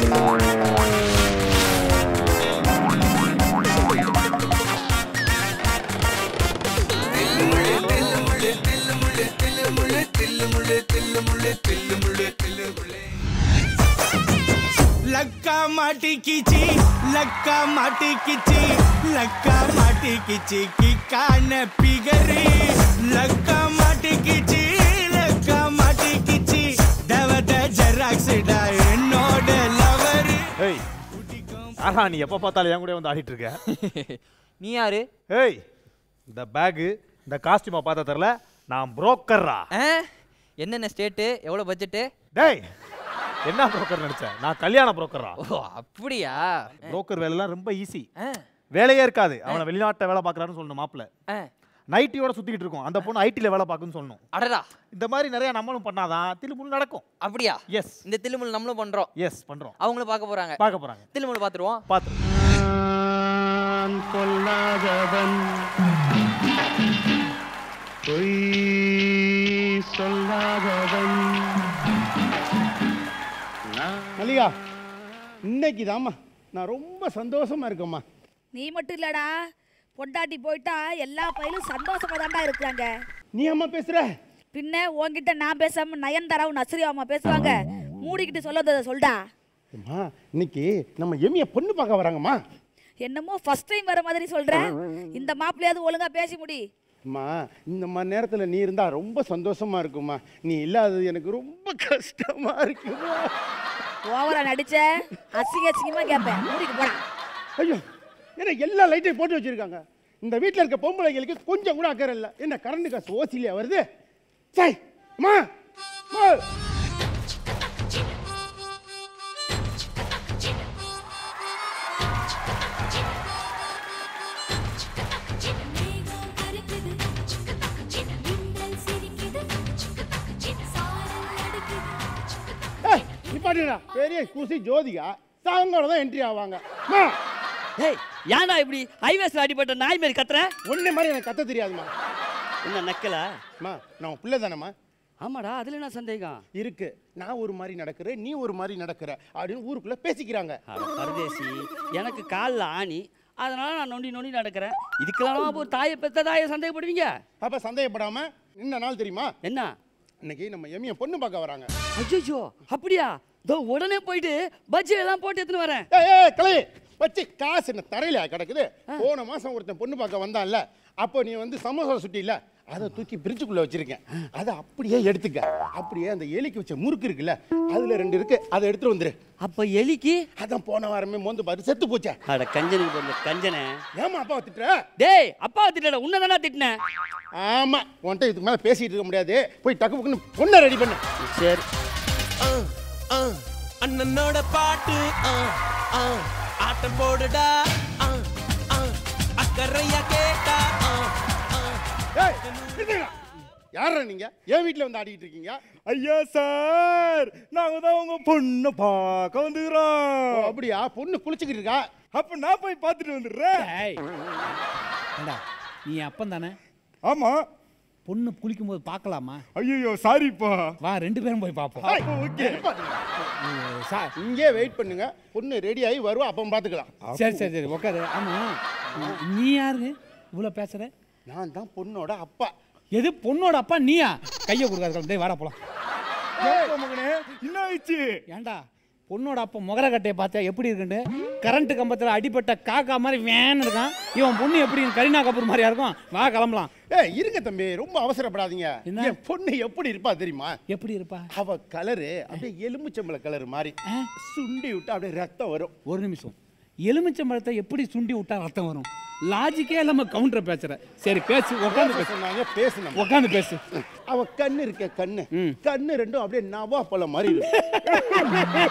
லக்கா மாட்டிக்கிச்சி லக்கா மாட்டிக்கிச்சி லக்கா மாட்டிக்கிச்சி கிக்கான பிகரி லக்கா மாட்டிக்கிச்சி லக்கா மாட்டிக்கிச்சி தவத ஜெராக்ஸ்டா என்னோட லவர் ஏய் ஆஹா நீ எப்போ பார்த்தாலும் என் கூட வந்து ஆடிட்டு இருக்க நீ யாரு ஏய் இந்த பேகு இந்த காஸ்டியூமை பார்த்தா தெரில நான் புரோக்கர்ரா ஆ? என்னென்ன ஸ்டேட்டு எவ்வளோ பட்ஜெட்டு டேய் என்ன புரோக்கர் நினைச்சேன் நான் கல்யாண புரோக்கர்ரா ஓ அப்படியா புரோக்கர் வேலைலாம் ரொம்ப ஈஸி ஆ, வேலையே இருக்காது அவனை வெளிநாட்டை வேலை பார்க்குறான்னு சொல்லணும் மாப்பிள்ள ஆ. நைட்டியோட சுத்திக்கிட்டு இருக்கோம் அந்த பொண்ணு ஐடியில் வேலை பார்க்குன்னு சொல்லணும் அடடா இந்த மாதிரி நிறைய நம்மளும் பண்ணாதான் திருமுள் நடக்கும் அப்படியா எஸ் இந்த தில்லுமுல் நம்மளும் பண்றோம் எஸ் பண்றோம் அவங்களும் பார்க்க போறாங்க பார்க்க போறாங்க தில்லுமுல் பார்த்துருவோம் பார்த்து நான் பொல்லாதவன் பொய் சொல்லாதவன் மல்லிகா இன்னைக்கு தாம்மா நான் ரொம்ப சந்தோஷமா இருக்கேம்மா நீ மட்டும் இல்லடா பொண்டாட்டி போயிட்டா எல்லா பையலும் சந்தோஷமா தான்டா இருக்கிறாங்க நீ அம்மா பேசுற பின்ன உன்கிட்ட நான் பேசாம நயன்தாராவும் நஸ்ரியாமா பேசுவாங்க மூடிக்கிட்டு சொல்லத சொல்டா அம்மா இன்னைக்கு நம்ம எமிய பொண்ணு பார்க்க வராங்கம்மா என்னமோ ஃபர்ஸ்ட் டைம் வர மாதிரி சொல்ற இந்த மாப்பிள்ளையாவது ஒழுங்கா பேசி முடி அம்மா இந்த மாதிரி நேரத்தில் நீ இருந்தா ரொம்ப சந்தோஷமா இருக்கும்மா நீ இல்லாதது எனக்கு ரொம்ப கஷ்டமா இருக்குமா ஓவரா நடிச்ச அசிங்க அசிங்கமா கேட்பேன் மூடிக்கு போடா ஐயோ என்ன எல்லா லைட்டையும் போட்டு வச்சிருக்காங்க இந்த வீட்டில் இருக்க பொம்பளைங்களுக்கு கொஞ்சம் கூட அக்கறை இல்லை என்ன கரண்ட் காசு ஓசிலியா வருது சை அம்மா அம்மா. மேகம் கருக்குது மின்னல் சிரிக்குது சாரல் அடிக்குது ஏய் நிப்பாட்டுடா பெரிய குசி ஜோதிகா சாங்கோட தான் என்ட்ரி ஆவாங்க அம்மா ஏய் ஏன்டா இப்படி ஹைவேஸ்ல அடிபட்ட நாய் மாதிரி கத்துற ஒன்னே மாதிரி எனக்கு கத்த தெரியாதும்மா என்ன நக்கலா அம்மா நான் உன் பிள்ளை தானம்மா ஆமாடா அதுல என்ன சந்தேகம் இருக்கு நான் ஒரு மாதிரி நடக்கிறேன் நீ ஒரு மாதிரி நடக்கிற அப்படின்னு ஊருக்குள்ள பேசிக்கிறாங்க அட பரதேசி எனக்கு காலில் ஆணி அதனால நான் நொண்டி நொண்டி நடக்கிறேன் இதுக்கெல்லாம் ஒரு தாயை பெத்த தாயை சந்தேகப்படுவீங்க அப்ப சந்தேகப்படாம இந்த நாள் தெரியுமா என்ன இன்னைக்கு நம்ம எமிய பொண்ணு பார்க்க வராங்க அச்சோ அப்படியா இதோ உடனே போயிட்டு பஜ்ஜி எல்லாம் போட்டு எடுத்துன்னு வரேன் ஏய் ஏய் கலை வச்சு காசு என்ன தரையில கிடக்குது போன மாசம் ஒருத்தன் பொண்ணு பார்க்க வந்தான்ல அப்போ நீ வந்து சமோசா சுட்டில அதை தூக்கி பிரிட்ஜுக்குள்ள வச்சிருக்கேன் அதை அப்படியே எடுத்துக்க அப்படியே அந்த எலிக்கு வச்ச முறுக்கு இருக்குல்ல அதுல ரெண்டு இருக்கு அதை எடுத்துட்டு வந்துரு அப்ப எலிக்கு அதான் போன வாரமே மோந்து பார்த்து செத்து போச்சே அட கஞ்சனுக்கு பிறந்த கஞ்சனே ஏமா அப்பா திட்டுற டேய் அப்பா திட்டல உன்னை தானே திட்டினேன் ஆமா உன்கிட்ட இதுக்கு மேல பேசிட்டு இருக்க முடியாது போய் டக்கு புக்குன்னு பொண்ணை ரெடி பண்ணு சரி அண்ணனோட பாட்டு ஆ, ஆ, ஆட்டம் போடுடா ஆ, ஆ, அக்கறையா கேட்டா ஆ, ஆ. ஏய் நிறுத்துங்க. யாரா நீங்க என் வீட்ல வந்து ஆடிட்டு இருக்கீங்க ஐயா சார் நாங்க தான் உங்க பொண்ணை பார்க்க ஓ, வந்துக்கிறோம் அப்படியா பொண்ணு குளிச்சுக்கிட்டு இருக்கா அப்ப நான் போய் பார்த்துட்டு வந்துடுறேன் ஏய் ஏண்டா நீ அப்பன் தானே ஆமா பொண்ணு குளிக்கும் போது பார்க்கலாமா ஐயோ சாரிப்பா வா ரெண்டு பேரும் போய் பார்ப்போம் ஏய், ஓகே சார் இங்கே வெயிட் பண்ணுங்க பொண்ணு ரெடி ஆகி வருவா அப்போ பார்த்துக்கலாம் சரி சரி சரி உட்காரு ஆமா நீ யாரு இவ்வளோ பேசுற நான் தான் பொண்ணோட அப்பா எது பொண்ணோட அப்பா நீயா கையை கொடுக்காது டேய் வாடா போலாம் மகனே என்ன ஆயிடுச்சு ஏன்டா பொண்ணோட அப்பா முகர கட்டையை பார்த்தா எப்படி இருக்குன்னு கரண்ட் கம்பத்தில் அடிபட்ட காக்கா மாதிரி வேன் இருக்கான் இவன் பொண்ணு எப்படி கரீனா கபூர் மாதிரியா இருக்கும் வா கிளம்பலாம் ஏய் இருங்க தம்பி ரொம்ப அவசரப்படாதீங்க என்ன? என் பொண்ணு எப்படி இருப்பா தெரியுமா எப்படி இருப்பா அவ கலரு அப்படியே எலும்புச்சம்பள கலர் மாதிரி சுண்டி விட்டு அப்படியே ரத்தம் வரும் ஒரு நிமிஷம் எலுமிச்சம்பழத்தை எப்படி சுண்டி விட்டா ரத்தம் வரும் லாஜிக்கே இல்லாம கவுண்டரை பேசுற சரி பேசு உட்காந்து பேசு சொன்னாங்க பேசணும் உட்காந்து பேசு அவ கண்ணு இருக்க கண்ணு ம். கண்ணு ரெண்டும் அப்படியே நவா பழம் மாதிரி இருக்கும்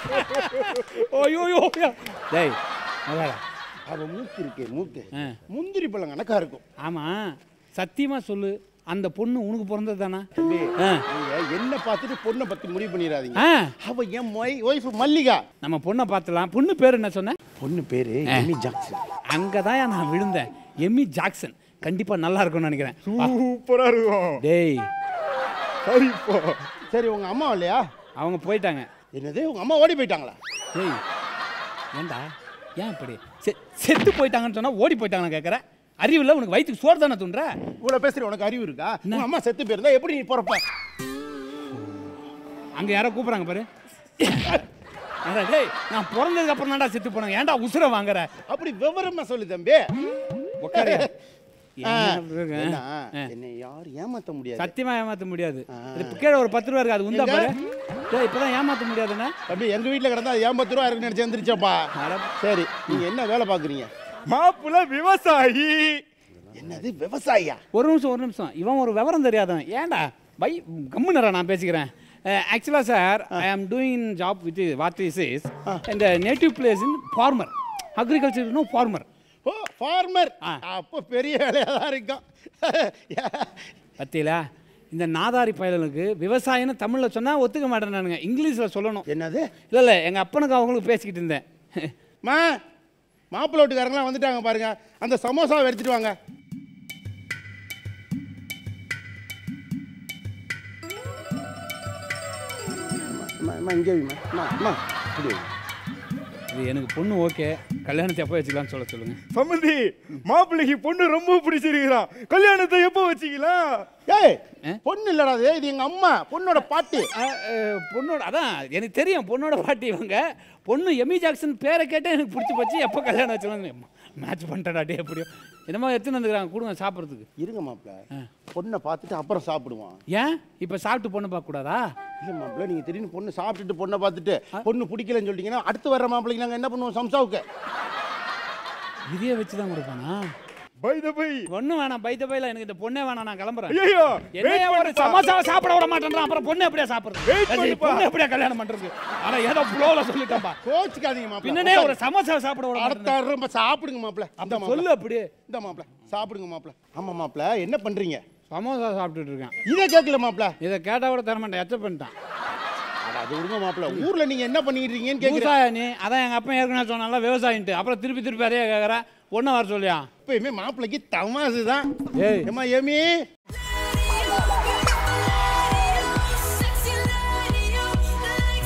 ஓயோ டேய் அதாடா அவ மூக்கு இருக்கே மூக்கு ஆ. முந்திரி பழம் கணக்கா இருக்கும் ஆமா சத்தியமா சொல்லு அந்த பொண்ணு உனக்கு பிறந்தது தானா தம்பி ஆ. நீங்க என்ன பார்த்துட்டு பொண்ணை பத்தி முடிவு பண்ணிடாதீங்க ஆ அவ என் ஒய்ஃப் மல்லிகா நம்ம பொண்ணை பார்த்துலாம் பொண்ணு பேர் என்ன சொன்ன பொண்ணு பேரு எமி ஜாக்சன் அங்கதான் நான் விழுந்தேன் எம்மி ஜாக்சன் கண்டிப்பா நல்லா இருக்கும்னு நினைக்கிறேன் வா. சூப்பரா இருக்கும் டேய் சரிப்பா சரி உங்க அம்மா இல்லையா அவங்க போயிட்டாங்க என்னது உங்க அம்மா ஓடி போயிட்டாங்களா ஏய் ஏண்டா ஏன் இப்படி செ செத்து போயிட்டாங்கன்னு சொன்னா ஓடி போயிட்டாங்கன்னு கேட்குறேன் அறிவில் உனக்கு வயிற்றுக்கு சோறு தானே தூண்டுற இவ்வளவு பேசுற உனக்கு அறிவு இருக்கா உங்க அம்மா செத்து போயிருந்தா எப்படி நீ பிறப்ப அங்கே யாரோ கூப்பிட்றாங்க பாரு ஏண்டா டேய் நான் பிறந்ததுக்கு அப்புறம் தான்டா செத்து போனேன் ஏன்டா உசுரை வாங்குற அப்படி விவரமா சொல்லு தம்பி உட்காரு ஆ, என்ன என்ன, ஆ. என்னை யாரும் ஏமாத்த முடியாது சத்தியமா ஏமாத்த முடியாது இது கீழே ஒரு பத்து ரூபா இருக்கு அது உண்டா எங்க? பாரு டேய் இப்பதான் ஏமாத்த முடியாதுண்ணா தம்பி எங்க வீட்டுல கிடந்தா அது ஏமாத்து ரூபா இருக்குன்னு நினைச்சு வந்துருச்சப்பா சரி நீங்க என்ன வேலை பாக்குறீங்க மாப்பிள்ள விவசாயி என்னது விவசாயியா ஒரு நிமிஷம் ஒரு நிமிஷம் இவன் ஒரு விவரம் தெரியாதவன் ஏன்டா பை கம்முனரா நான் பேசிக்கிறேன் ஆக்சுவலாக sir I am doing job with what is is இந்த நேட்டிவ் place in farmer agriculture farmer oh farmer ah. அப்போ பெரிய வேலையா தான் இருக்கும் பத்தியில இந்த நாதாரி பயலுக்கு விவசாயம்னு தமிழில் சொன்னால் ஒத்துக்க மாட்டேன் இங்கிலீஷில் சொல்லணும் என்னது இல்லை இல்லை எங்கள் அப்பனுக்கு அவங்களுக்கு பேசிக்கிட்டு இருந்தேன் மா மாப்பிள்ளை வீட்டுக்காரங்களாம் வந்துட்டாங்க பாருங்க அந்த சமோசாவை எடுத்துட்டு வாங்க அம்மா, அம்மா, இங்கே வைம்மா. அம்மா, அம்மா, இப்படி வை. இது எனக்கு பொண்ணு ஓகே கல்யாணத்தை எப்போ வச்சுக்கலாம்னு சொல்ல சொல்லுங்க சம்மந்தி மாப்பிள்ளைக்கு பொண்ணு ரொம்ப பிடிச்சிருக்கிறான் கல்யாணத்தை எப்போ வச்சுக்கலாம் ஏய் ஆ? பொண்ணு இல்லடா அது இது எங்க அம்மா பொண்ணோட பாட்டி ஆ, அஹ், பொண்ணோட அதான் எனக்கு தெரியும் பொண்ணோட பாட்டி இவங்க பொண்ணு எமி ஜாக்சன் பேரை கேட்டே எனக்கு பிடிச்சி போச்சு எப்போ கல்யாணம் வச்சுக்கலாம்னு மேட்ச் பண்ணிட்டடா டே எப்படியோ என்னமோ எடுத்துன்னு வந்துக்கிறாங்க கொடுங்க சாப்பிட்றதுக்கு இருங்க மாப்பிள்ள பொண்ணை பார்த்துட்டு அப்புறம் சாப்பிடுவான் ஏன் இப்போ சாப்பிட்டு பொண்ணு பார்க்கக்கூடாதா இல்ல மாப்பிள்ள நீங்க திடீர்னு பொண்ணு சாப்பிட்டுட்டு பொண்ணை பார்த்துட்டு பொண்ணு பிடிக்கலன்னு சொல்லிட்டீங்கன்னா அடுத்து வர்ற மாப்பிள்ளைக்கு நாங்க என்ன பண்ணுவோம் சம்சாவுக்கு இதையே வச்சு தான் கொடுப்பானா பை த பை பொண்ணு வேணாம் பைத்த பையில எனக்கு இந்த பொண்ணே வேணாம் நான் கிளம்புறேன் ஐயோ என்னைய ஒரு சமோசாவை சாப்பிட விட மாட்டேன்றான் அப்புறம் பொண்ணு எப்படியா Wait சாப்பிடுறது பண்ணுப்பா. பொண்ணு எப்படியா கல்யாணம் பண்றது ஆனா ஏதோ ஃப்ளோல சொல்லிட்டேன்பா கோச்சுக்காதீங்க மாப்பிள்ள பின்னனே ஒரு சமோசாவை சாப்பிட விட அடுத்த மாட்டேன் ரொம்ப சாப்பிடுங்க மாப்பிள்ள அந்த அப்ப மாப்பிள்ள சொல்லு அப்படியே இந்த மாப்பிள்ள சாப்பிடுங்க மாப்பிள்ள ஆமா மாப்பிள்ள என்ன பண்றீங்க சமோசா சாப்பிட்டுட்டு இருக்கேன் இதை கேட்கல மாப்பிள்ள இதை கேட்டா கூட தர மாட்டேன் எச்ச பண்ணிட்டான் அட, அது விடுங்க மாப்பிள்ள ஊர்ல நீங்க என்ன பண்ணிட்டு இருக்கீங்கன்னு கேக்குறேன் விவசாய நீ அதான் எங்க அப்பா ஏற்கனவே சொன்னால விவசாயின்ட்டு அப்புறம் திருப்பி திருப்பி அதே கேட்குற பொண்ணை வர சொல்லியா எப்பயுமே மாப்பிள்ளைக்கு தமாசு தான் ஏய் ஏமா Amy Sexy lady, like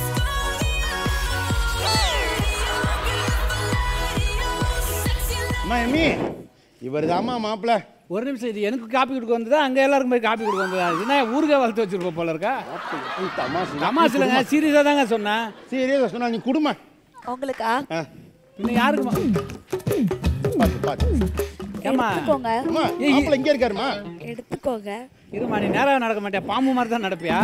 Sexy அம்மா ஏமி இவர் தாம்மா மாப்பிள்ள ஒரு நிமிஷம் இது எனக்கு காப்பி கொடுக்க வந்ததா அங்க எல்லாருக்கும் போய் காப்பி கொடுக்க வந்ததா இது என்ன ஊருக்கே வளர்த்து வச்சிருப்போம் போல இருக்கா தமாசு தமாசு இல்லைங்க சீரியஸாக தாங்க சொன்னேன் சீரியஸா சொன்னா நீ குடுமா உங்களுக்கா இன்னும் யாருக்குமா பாத்து பாத்து ஏம்மா எடுத்துக்கோங்க அம்மா மாப்பிள்ள இங்க இருக்காருமா எடுத்துக்கோங்க இருமா நீ நேரம் நடக்க மாட்டியா பாம்பு மாதிரி தான் நடப்பியா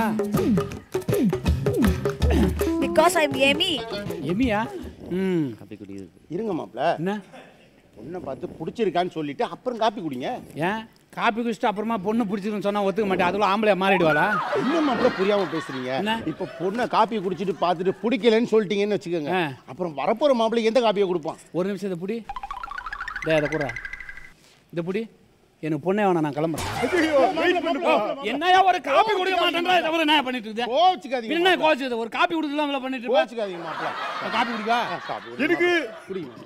பிகாஸ் ஐ எம் ஏமி எமியா ம் இருங்க மாப்பிள்ள என்ன பொண்ணை பார்த்து பிடிச்சிருக்கான்னு சொல்லிட்டு அப்புறம் காப்பி குடிங்க ஏன் காப்பி குடிச்சிட்டு அப்புறமா பொண்ணு பிடிச்சிருக்குன்னு சொன்னா ஒத்துக்க மாட்டேன் அதுக்குள்ள ஆம்பளையா மாறிடுவாளா என்ன மாப்பிள்ள புரியாம பேசுறீங்க என்ன? இப்ப பொண்ணை காப்பி குடிச்சிட்டு பார்த்துட்டு பிடிக்கலன்னு சொல்லிட்டீங்கன்னு வச்சுக்கோங்க ஆ. அப்புறம் வரப்போற மாப்பிள்ளைக்கு எந்த காப்பியை கொடுப்பான் ஒரு நிமிஷம் இதை புடி டே அதை கூட இந்த புடி எனக்கு பொண்ணே வேணாம் நான் கிளம்புறேன் ஐயோ வெயிட் பண்ணுப்பா என்னையா ஒரு காப்பி குடிக்க மாட்டேன்றா தவிர என்ன பண்ணிட்டு இருக்கேன் கோச்சுக்காதீங்க என்ன கோச்சு ஒரு காப்பி குடிக்கலாம் இவ்வளோ பண்ணிட்டு இருப்பேன் கோச்சுக்காதீங்க மாப்பிள்ள காப்பி குடிக்கா ஆ, காப்பி குடிங்க. எனக்கு குடிங்க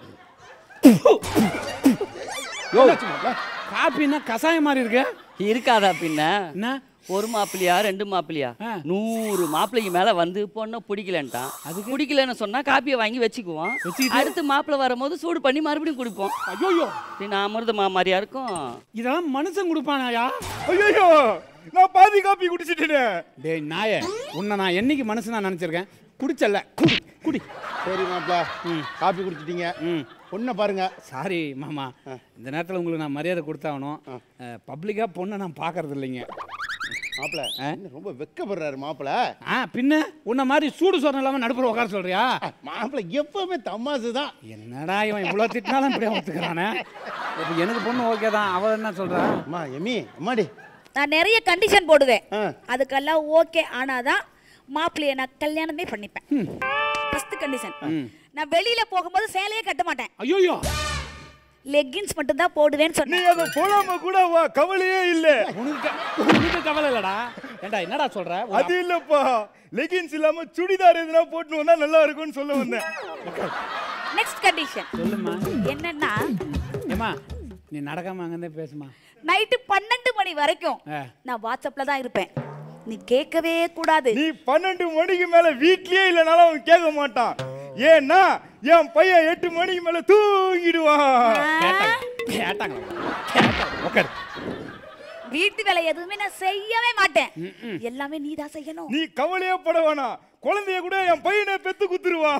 யோ என்னாச்சு மாப்பிள்ள காப்பின்னா கசாயம் மாதிரி இருக்கு இருக்காதா பின்ன என்ன ஒரு மாப்பிள்ளையா ரெண்டு மாப்பிள்ளையா ஆ. நூறு மாப்பிள்ளைக்கு மேல வந்து பொண்ணை பிடிக்கலன்ட்டான் அது பிடிக்கலன்னு சொன்னா காப்பியை வாங்கி வச்சுக்குவோம் வச்சுக்கிட்டு? அடுத்து மாப்பிள்ளை வரும்போது சூடு பண்ணி மறுபடியும் குடிப்போம் ஐயோ பின்ன அமிர்தமா மாதிரியா இருக்கும் இதெல்லாம் மனுஷன் கொடுப்பானாயா ஐயோ நான் பாதி காப்பி குடிச்சிட்டேனே டேய் நாயே உன்னை நான் என்னைக்கு மனுஷனா நினைச்சிருக்கேன் குடிச்சல்ல குடி குடி சரி மாப்பிள்ள காப்பி குடிச்சிட்டீங்க ம் பொண்ணை பாருங்க சாரி மாமா இந்த நேரத்தில் உங்களுக்கு நான் மரியாதை கொடுத்தாகணும் பப்ளிக்காக பொண்ணை நான் பார்க்கறது இல்லைங்க மாப்பிள்ள என்ன ரொம்ப வெக்கப்படுறாரு மாப்பிள்ள ஆ பின்ன உன்னை மாதிரி சூடு சொரணம் இல்லாமல் நடுப்புற உட்கார சொல்றியா மாப்பிள்ள எப்பவுமே தமாசு தான் என்னடா இவன் இவ்வளோ திட்டினாலும் இப்படியே ஒத்துக்கிறானே இப்போ எனக்கு பொண்ணு ஓகே தான் அவள் என்ன சொல்கிறா அம்மா எம்மி அம்மாடி நான் நிறைய கண்டிஷன் போடுவேன் ஆ. அதுக்கெல்லாம் ஓகே ஆனாதான் மாப்பிள்ளைய நான் கல்யாணமே பண்ணிப்பேன் ஃபர்ஸ்ட் கண்டிஷன் நான் வெளியில போகும்போது சேலையே கட்ட மாட்டேன் ஐயோயோ லெக்கின்ஸ் மட்டும் தான் போடுவேன்னு நீ சொன்னேன் அதை போடாம கூட வா கவலையே இல்ல உனக்கு க- உனக்கு கவலை இல்லடா ஏண்டா என்னடா சொல்ற ஒரு அது இல்லப்பா லெகின்ஸ் இல்லாம சுடிதார் எதுனா போட்டு வந்தா நல்லா இருக்கும்னு சொல்ல வந்தேன் நெக்ஸ்ட் கண்டிஷன் சொல்லுமா என்னன்னா ஏமா நீ நடக்காம அங்கேருந்தே பேசுமா நைட்டு பன்னெண்டு மணி வரைக்கும் ஆ. நான் வாட்ஸ்அப்ல தான் இருப்பேன் நீ கேட்கவே கூடாது நீ பன்னெண்டு மணிக்கு மேல வீட்லயே இல்லைனாலும் அவன் கேட்க மாட்டான் ஏன்னா என் பையன் எட்டு மணிக்கு மேல தூங்கிடுவான் கேட்டாங்க கேட்டாங்களா கேட்டாங்க உட்காரு வீட்டு வேலை எதுவுமே நான் செய்யவே மாட்டேன் எல்லாமே நீ தான் செய்யணும் நீ கவலையே பட வேணாம் குழந்தைய கூட என் பையனை பெத்து குத்துருவான்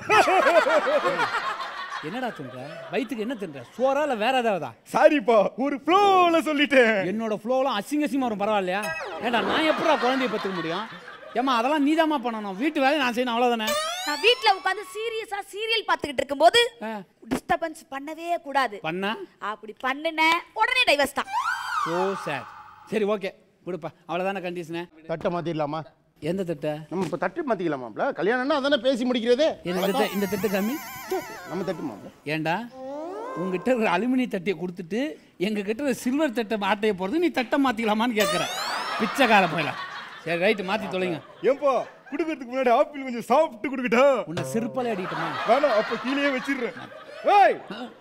என்னடா தின்ற வயிற்றுக்கு என்ன தின்ற சோறா இல்லை வேற ஏதாவதா சாரிப்பா ஒரு ஃப்ளோல சொல்லிட்டேன் என்னோட ஃப்ளோலாம் அசிங்க அசிங்கமா வரும் பரவாயில்லையா ஏண்டா நான் எப்படா குழந்தைய பத்துக்க முடியும் ஏமா அதெல்லாம் நீதாம்மா பண்ணணும் வீட்டு வேலையை நான் செய்யணும் அவ்வளோதானே நான் வீட்ல உட்கார்ந்து சீரியஸா சீரியல் பார்த்துக்கிட்டு இருக்கும்போது ஆ. டிஸ்டர்பன்ஸ் பண்ணவே கூடாது பண்ணா அப்படி பண்ணுன உடனே டைவர்ஸ் தான் ஓ சார் சரி ஓகே கொடுப்பா அவ்வளோதானே கண்டிஷனு தட்டை மாத்திடலாமா எந்த திட்ட நம்ம இப்போ தட்டு மாத்திக்கலாமாப்ல கல்யாணம்னா அதானே பேசி முடிக்கிறது இந்த திட்ட இந்த திட்ட கம்மி நம்ம தட்டு மாப்ள ஏண்டா உங்ககிட்ட இருக்கிற அலுமினிய தட்டியை கொடுத்துட்டு எங்க கிட்ட இருக்கிற சில்வர் தட்டை ஆட்டையை போகிறது நீ தட்டை மாற்றிக்கலாமான்னு கேட்குற பிச்சைக்கார போயிடலாம் சரி ரைட்டு மாற்றி தொலைங்க ஏன்பா குடுக்கறதுக்கு முன்னாடி ஆப்பிள் கொஞ்சம் சாப்பிட்டு குடுக்கட்டா உன்னை செருப்பாலே அடிக்கட்டுமா வேணாம் அப்ப கீழே வச்சிடுறேன் ஏய்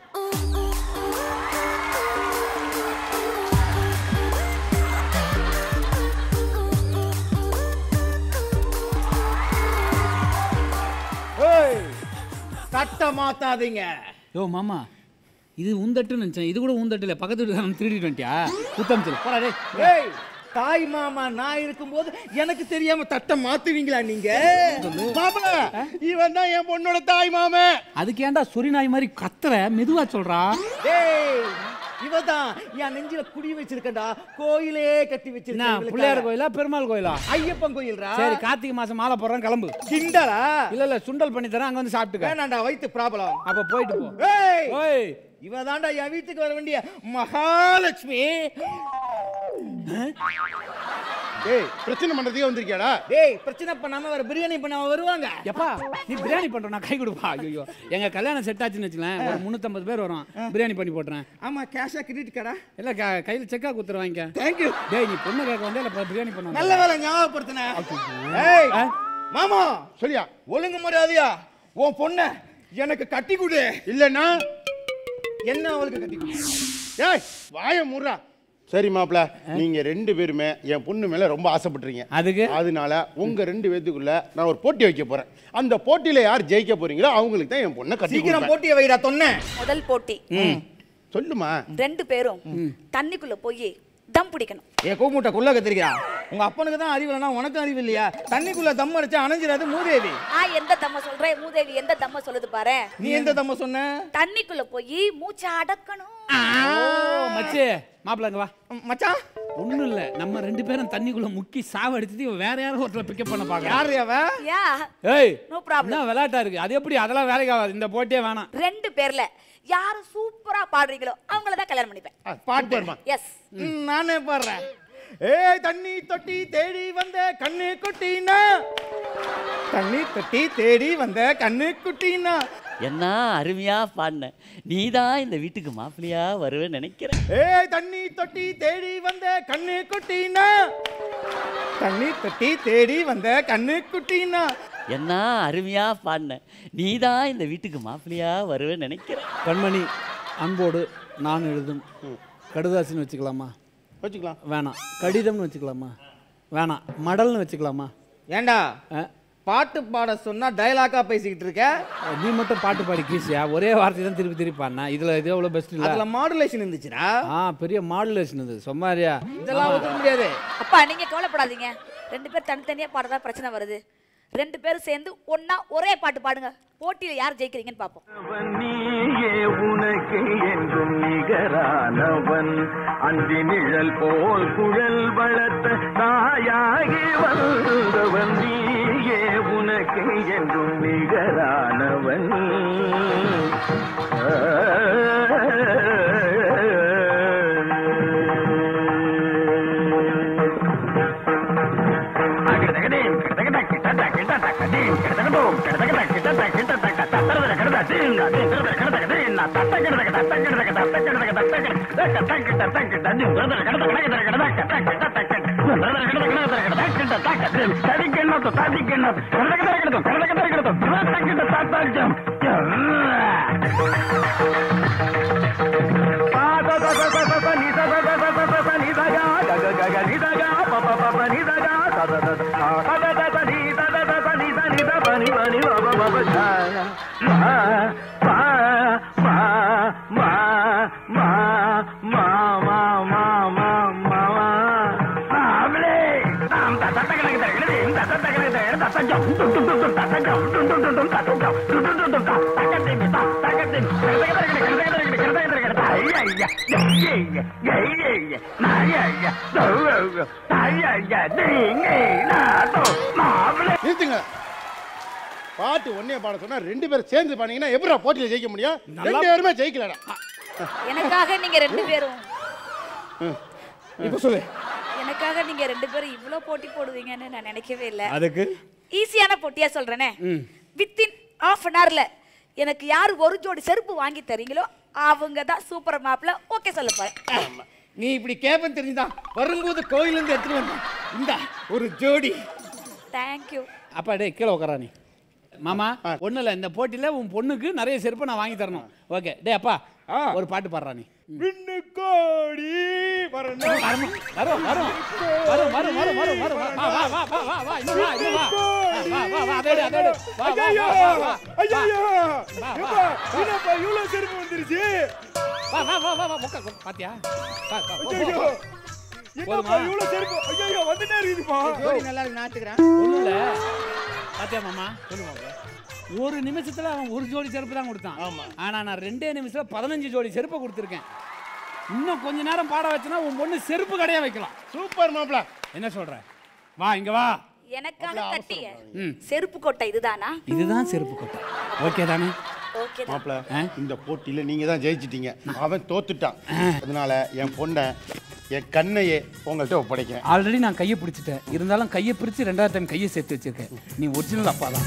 ஏய் தட்டை மாத்தாதீங்க யோ மாமா இது உந்தட்டுன்னு நினச்சேன் இது கூட உந்தட்டு இல்லை பக்கத்து வீட்டுக்காரன் திருடிட்டு வந்துட்டியா குத்தம் சொல்லு போடா டேய் ஏய் தாய் மாமா நான் இருக்கும்போது எனக்கு தெரியாம தட்டை மாத்துவீங்களா நீங்க மாப்பிள இவன் தான் என் பொண்ணோட தாய் மாமன் அதுக்கு ஏன்டா சொரி நாய் மாதிரி கத்துற மெதுவா சொல்றா டேய் இவதான் என் நெஞ்சில குடி வச்சிருக்கடா கோயிலே கட்டி என்ன வச்சிருக்கேன் பிள்ளையார் கோயிலா பெருமாள் கோயிலா ஐயப்பன் கோயில்ரா சரி கார்த்திகை மாசம் மாலை போடுறேன் கிளம்பு கிண்டலா இல்ல இல்ல சுண்டல் பண்ணி தரேன் அங்க வந்து சாப்பிட்டுக்க வேணாண்டா வயித்து ப்ராப்ளம் அப்ப போயிட்டு போ ஏய் ஓய் இவதான்டா என் வீட்டுக்கு வர வேண்டிய மகாலட்சுமி டேய் பிரச்சனை பண்றதுக்கே வந்திருக்கியாடா டேய் பிரச்சனை பண்ணாம வர பிரியாணி பண்ணாம வருவாங்க எப்பா நீ பிரியாணி பண்ற நான் கை கொடுப்பா ஐயோ எங்க கல்யாணம் செட் ஆச்சுன்னு வச்சுக்கலாம் ஒரு முந்நூற்றம்பது பேர் வரும் பிரியாணி பண்ணி போட்டுறேன் ஆமா கேஷா கிரெடிட் கடா இல்ல க- கையில செக்கா குத்துற வாங்கிக்க தேங்க்யூ டேய் நீ பொண்ணு கேட்க வந்தா இல்ல பிரியாணி பண்ண நல்ல வேலை ஞாபகப்படுத்தின ஏய் ஆ? மாமா சொல்லியா ஒழுங்கு மரியாதையா உன் பொண்ண எனக்கு கட்டி கொடு இல்லைன்னா என்ன அவளுக்கு கட்டி கொடு ஏய் வாய முறா சரி மாப்ள நீங்க ரெண்டு பேருமே என் பொண்ணு மேல ரொம்ப ஆசைப்பட்டுறீங்க அதுக்கு அதனால உங்க ரெண்டு பேத்துக்குள்ள நான் ஒரு போட்டி வைக்க போறேன் அந்த போட்டியில யார் ஜெயிக்க போறீங்களோ அவங்களுக்கு தான் என் பொண்ணை கட்டி சீக்கிரம் கொடுப்பேன். போட்டியை வைடா தொன்ன முதல் போட்டி சொல்லுமா ரெண்டு பேரும் தண்ணிக்குள்ள போய் தம் பிடிக்கணும் ஏ கூமுட்டை குள்ள கத்திரிக்கா உங்க அப்பனுக்கு தான் அறிவு இல்லைனா உனக்கும் அறிவு இல்லையா தண்ணிக்குள்ள தம் அடிச்சா அணைஞ்சிடாது மூதேவி நான் எந்த தம்ம சொல்றேன் மூதேவி எந்த தம்ம சொல்லுது பாரு நீ எந்த தம்ம சொன்ன தண்ணிக்குள்ள போய் மூச்சை அடக்கணும் ஓ மச்சி மாப்பிள்ள அங்க வா ம், மச்சான் ஒண்ணும் இல்ல நம்ம ரெண்டு பேரும் தண்ணிக்குள்ள முக்கி சாவடிச்சது இவன் வேற யாரும் ஒருத்தர் பிக்கப் பண்ண பாக்கலாம் யாரு அவ யா ஏய் நோ ப்ராப்ளம் என்ன விளையாட்டா இருக்கு அது எப்படி அதெல்லாம் வேலைக்கு ஆகாது இந்த போட்டியே வேணாம் ரெண்டு பேர்ல யாரு சூப்பரா பாடுறீங்களோ அவங்கள தான் கல்யாணம் பண்ணிப்பேன் பாட்டு எஸ் ம், நானே பாடுறேன் ஏய் தண்ணி தொட்டி தேடி வந்த கண்ணு குட்டினா தண்ணி தொட்டி தேடி வந்த கண்ணு குட்டினா என்ன அருமையா பாடின நீ தான் இந்த வீட்டுக்கு மாப்பிள்ளையா வருவேன்னு நினைக்கிறேன் ஏய் தண்ணி தொட்டி தேடி வந்த கண்ணு குட்டினா தண்ணி தொட்டி தேடி வந்த கண்ணு குட்டினா என்ன அருமையா பாடின நீ தான் இந்த வீட்டுக்கு மாப்பிள்ளையா வருவேன்னு நினைக்கிறேன் கண்மணி அன்போடு நான் எழுதும் கடுதாசின்னு வச்சுக்கலாமா வச்சுக்கலாம் வேணாம் கடிதம்னு வச்சுக்கலாமா வேணாம் மடல்னு வச்சுக்கலாமா ஏண்டா ஆ, பாட்டு பாட சொன்னா டயலாக்கா பேசிக்கிட்டு இருக்க நீ மட்டும் பாட்டு பாடி கீசியா ஒரே வார்த்தை தான் திருப்பி திருப்பி பாடினா இதுல இது எவ்வளவு பெஸ்ட் இல்ல அதுல மாடுலேஷன் இருந்துச்சுடா ஆ பெரிய மாடுலேஷன் இது சொன்னாரியா இதெல்லாம் ஒத்துக்க முடியாது அப்பா நீங்க கவலைப்படாதீங்க ரெண்டு பேர் தனித்தனியா பாடுறதா பிரச்சனை வருது ரெண்டு பேரும் சேர்ந்து ஒண்ணா ஒரே பாட்டு பாடுங்க போட்டியில யார் ஜெயிக்கிறீங்கன்னு பாப்போம் நீயே உனக்கு என்றும் நிகரானவன் அந்தி நிழல் போல் குழல் வளர்த்த தாயாகி வந்தவன் நீயே உனக்கு என்றும் நிகரானவன் నిదగా நிறுத்துங்க பாட்டு ஒன்னே பாட சொன்னா ரெண்டு பேரும் சேர்ந்து பாத்தீங்கன்னா எப்படா போட்டியில ஜெயிக்க முடியும் ரெண்டு பேருமே ஜெயிக்கலடா எனக்காக நீங்க ரெண்டு பேரும் இப்போ சொல்லு எனக்காக நீங்க ரெண்டு பேரும் இவ்ளோ போட்டி போடுவீங்கன்னு நான் நினைக்கவே இல்லை அதுக்கு ஈஸியான போட்டியா சொல்றேனே ம் வித்தின் ஆஃப் அன் ஹவர்ல எனக்கு யார் ஒரு ஜோடி செருப்பு வாங்கி தரீங்களோ அவங்க தான் சூப்பர் மாப்ல ஓகே சொல்ல போறேன் நீ இப்படி கேப்பன் தெரிஞ்சுதான் வரும்போது கோயிலேருந்து எடுத்துட்டு வந்தேன் இந்த ஒரு ஜோடி தேங்க்யூ அப்பா டேய் கீழே உட்காரா நீ மாமா ஒன்றும் இல்லை இந்த போட்டியில் உன் பொண்ணுக்கு நிறைய செருப்பு நான் வாங்கி தரணும் ஓகே டேய் அப்பா ஒரு பாட்டு பாடுறா நீ விண்ணு கோடி வரணும் வரும் வரும் வரும் வரும் வரும் வரும் வரும் வரும் வா வா வா வா வா வா இன்னும் வா இன்னும் வா வா வா வா அதோட அதோட வா வா ஐயையோ! வா வா ஐயையோ! வா, வா, ஏப்பா, என்னப்பா இவ்வளவு செருப்பு வந்துருச்சு வா வா வா வா வா உட்கார் உட்கார். பாத்தியா வா, வா, போ, போ, ஐயையோ! போ. என்னப்பா போதுமா? இவ்வளவு செருப்பு ஐயோ வந்துட்டே இருக்குதுப்பா ஜோடி நல்லா இருக்கு நான் எடுத்துக்கிறேன் ஒண்ணும் இல்ல பாத்தியா மாமா ஒரு நிமிஷத்துல அவன் ஒரு ஜோடி செருப்பு தான் கொடுத்தான் ஆமா ஆனா நான் ரெண்டே நிமிஷத்துல பதினஞ்சு ஜோடி செருப்பை கொடுத்துருக்கேன் இன்னும் கொஞ்ச நேரம் பாட வச்சனா உன் பொண்ணு செருப்பு கடையா வைக்கலாம் சூப்பர் மாப்ள என்ன சொல்ற வா இங்க வா எனக்காக கட்டிய ம். செருப்பு கொட்டை இதுதானா இதுதான் செருப்பு கொட்டை ஓகே தானே ஓகே தான் மாப்ள இந்த போட்டியில நீங்க தான் ஜெயிச்சிட்டீங்க அவன் தோத்துட்டான் அதனால என் பொண்ணை என் கண்ணையே உங்கள்கிட்ட ஒப்படைக்கிறேன் ஆல்ரெடி நான் கையை பிடிச்சிட்டேன் இருந்தாலும் கையை பிடிச்சு ரெண்டாவது டைம் கையை சேர்த்து வச்சிருக்கேன் நீ ஒரிஜினல் அப்பா தான்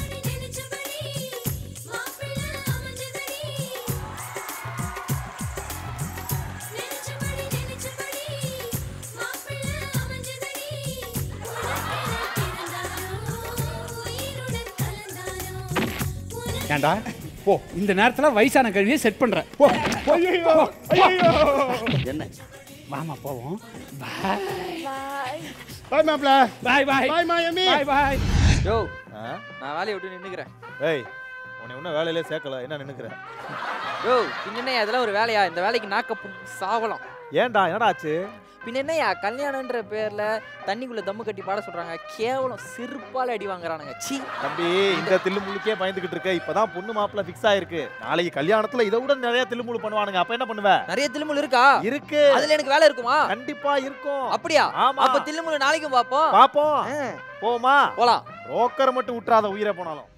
ஏன்டா போ இந்த நேரத்துல வயசான கழுவியை செட் பண்றேன் போ ஐயோ ஐயோ என்ன வாமா போவோம் பாய் பாய் மாப்ள பாய் பாய் பாய் மாயமி பாய் பாய் யோ நான் வேலையை விட்டு நின்னுக்கிறேன் ஏய் உன்னை இன்னும் வேலையிலே சேர்க்கல என்ன நினைக்கிற யோ பின்ன என்னய்யா இதெல்லாம் ஒரு வேலையா இந்த வேலைக்கு நாக்க புடிச்சு சாவலாம் ஏன்டா என்னடா ஆச்சு பின்ன என்னய்யா கல்யாணன்ற பேர்ல தண்ணிக்குள்ள தம்மு கட்டி பாட சொல்றாங்க கேவலம் செருப்பால அடி வாங்குறானுங்க சீ தம்பி இந்த தில்லு முழுக்கே பயந்துகிட்டு இருக்க இப்பதான் பொண்ணு மாப்பிள்ள ஃபிக்ஸ் ஆயிருக்கு நாளைக்கு கல்யாணத்துல இதை விட நிறைய தில்லுமுழு பண்ணுவானுங்க அப்ப என்ன பண்ணுவ நிறைய தில்லுமுல் இருக்கா இருக்கு அதுல எனக்கு வேலை இருக்குமா கண்டிப்பா இருக்கும் அப்படியா ஆமா. அப்ப தில்லுமுல் நாளைக்கும் பாப்போம் பாப்போம் ஆ, போமா போலாம் ரோக்கரை மட்டும் விட்டுறாத உயிரை போனாலும்